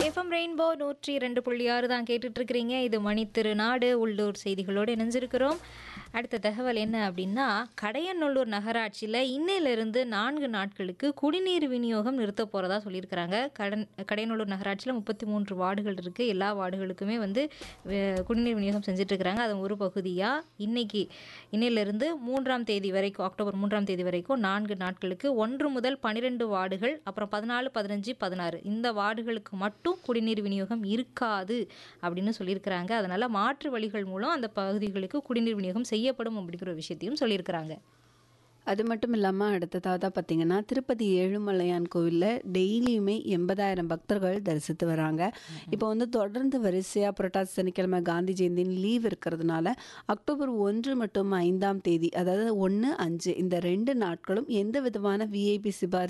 FM rainbow நூற்றி ரெண்டு புள்ளி ஆறு தான் கேட்டுட்டு இருக்கிறீங்க இது மணி திருநாடு உள்ளூர் செய்திகளோடு இணைஞ்சிருக்கிறோம் அடுத்த தகவல் என்ன அப்படின்னா கடையநல்லூர் நகராட்சியில் இன்னையிலிருந்து நான்கு நாட்களுக்கு குடிநீர் விநியோகம் நிறுத்த போகிறதா சொல்லியிருக்கிறாங்க கடன் கடையநல்லூர் நகராட்சியில் முப்பத்தி மூன்று வார்டுகள் இருக்குது எல்லா வார்டுகளுக்குமே வந்து வே- குடிநீர் விநியோகம் செஞ்சுட்டு இருக்கிறாங்க அதன் ஒரு பகுதியாக இன்னைக்கு இன்னையிலிருந்து மூன்றாம் தேதி வரைக்கும் அக்டோபர் மூன்றாம் தேதி வரைக்கும் நான்கு நாட்களுக்கு ஒன்று முதல் பன்னிரெண்டு வார்டுகள் அப்புறம் பதினாலு பதினஞ்சு பதினாறு இந்த வார்டுகளுக்கு மட்டும் குடிநீர் விநியோகம் இருக்காது அப்படின்னு சொல்லியிருக்கிறாங்க அதனால் மாற்று வழிகள் மூலம் அந்த பகுதிகளுக்கு குடிநீர் விநியோகம் செய்யப்படும் அப்படிங்கிற ஒரு விஷயத்தையும் சொல்லியிருக்கிறாங்க அது மட்டும் இல்லாமல் அடுத்ததாக பார்த்தீங்கன்னா திருப்பதி ஏழுமலையான் கோவிலில் டெய்லியுமே எண்பதாயிரம் பக்தர்கள் தரிசித்து வராங்க இப்போ வந்து தொடர்ந்து வரிசையாக புரட்டாசி சனிக்கிழமை காந்தி ஜெயந்தின்னு லீவ் இருக்கிறதுனால அக்டோபர் ஒன்று மற்றும் ஐந்தாம் தேதி அதாவது ஒன்று அஞ்சு இந்த ரெண்டு நாட்களும் எந்த விதமான விஐபி சிபாரிசு